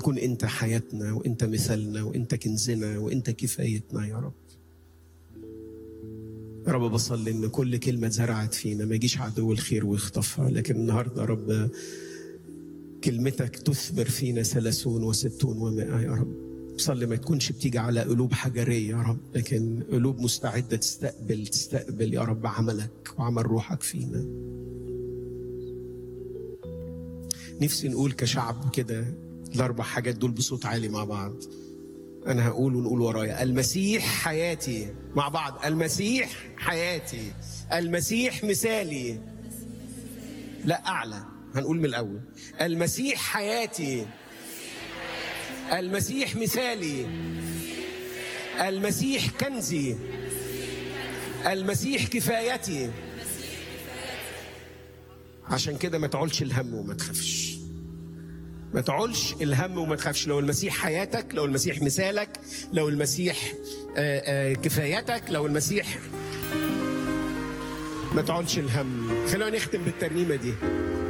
تكون انت حياتنا وانت مثلنا وانت كنزنا وانت كفايتنا يا رب يا رب بصلي ان كل كلمه اتزرعت فينا ما يجيش عدو الخير ويخطفها لكن النهارده يا رب كلمتك تثمر فينا ثلاثون وستون ومائة يا رب صلي ما تكونش بتيجي على قلوب حجرية يا رب لكن قلوب مستعدة تستقبل تستقبل يا رب عملك وعمل روحك فينا نفسي نقول كشعب كده الأربع حاجات دول بصوت عالي مع بعض أنا هقول ونقول ورايا المسيح حياتي مع بعض المسيح حياتي المسيح مثالي لا أعلى هنقول من الأول المسيح حياتي المسيح مثالي المسيح كنزي المسيح كفايتي عشان كده ما تعولش الهم وما تخافش ما تعولش الهم وما تخافش لو المسيح حياتك لو المسيح مثالك لو المسيح آآ آآ كفايتك لو المسيح ما تعولش الهم خلونا نختم بالترنيمه دي